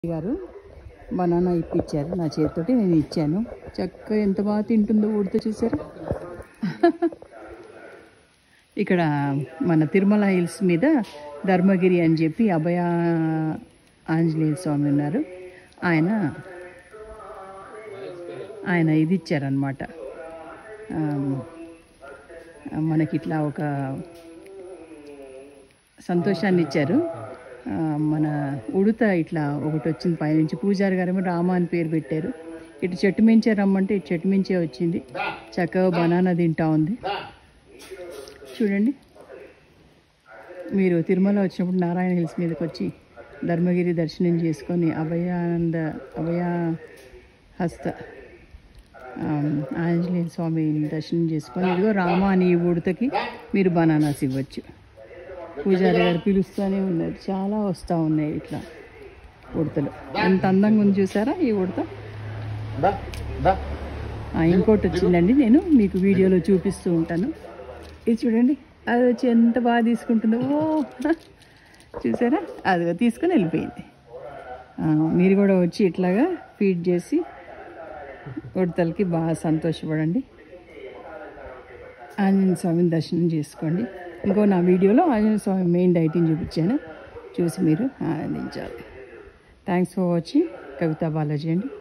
గారు బనానా ఇప్పించారు నా చేతితోటి నేను ఇచ్చాను చక్కగా ఎంత బాగా తింటుందో ఊడితో చూసారా ఇక్కడ మన తిరుమల హిల్స్ మీద ధర్మగిరి అని చెప్పి అభయ ఆంజనేయ స్వామి ఉన్నారు ఆయన ఆయన ఇది ఇచ్చారనమాట మనకి ఇట్లా ఒక సంతోషాన్ని ఇచ్చారు ఆ, మన ఉడత ఇట్లా ఒకటి వచ్చింది పైనుంచి పూజారి గారేమో రామ అని పేరు పెట్టారు ఇటు చెట్టు మించే రమ్మంటే ఇటు చెట్టు మించే వచ్చింది చక్కగా బనానా తింటా ఉంది చూడండి మీరు తిరుమల వచ్చినప్పుడు నారాయణ హిల్స్ మీదకి వచ్చి ధర్మగిరి దర్శనం చేసుకొని అభయానంద అభయ హస్త ఆమ్, ఆంజనేయ స్వామిని దర్శనం చేసుకొని ఇదిగో రామ అని ఈ ఉడతకి మీరు బనానాస్ ఇవ్వచ్చు పూజారి గారు పిలుస్తూనే ఉన్నారు చాలా వస్తూ ఉన్నాయి ఇట్లా ఉడతలు ఎంత అందంగా ఉంది చూసారా ఈ ఉడత ఆ, ఇంకోటి వచ్చిందండి నేను మీకు వీడియోలో చూపిస్తూ ఉంటాను ఇది చూడండి అది వచ్చి ఎంత బాగా తీసుకుంటుందో ఓ చూసారా అది తీసుకొని వెళ్ళిపోయింది ఆ, మీరు కూడా వచ్చి ఇట్లాగా ఫీడ్ చేసి ఉడతలకి బాగా సంతోషపడండి ఆంజనేయ స్వామిని దర్శనం చేసుకోండి ఇంకో నా వీడియోలో ఆంజనేయ స్వామి మెయిన్ డైటింగ్ చూపించాను చూసి మీరు ఆనందించాలి thanks for watching Kavitha Balaji అండి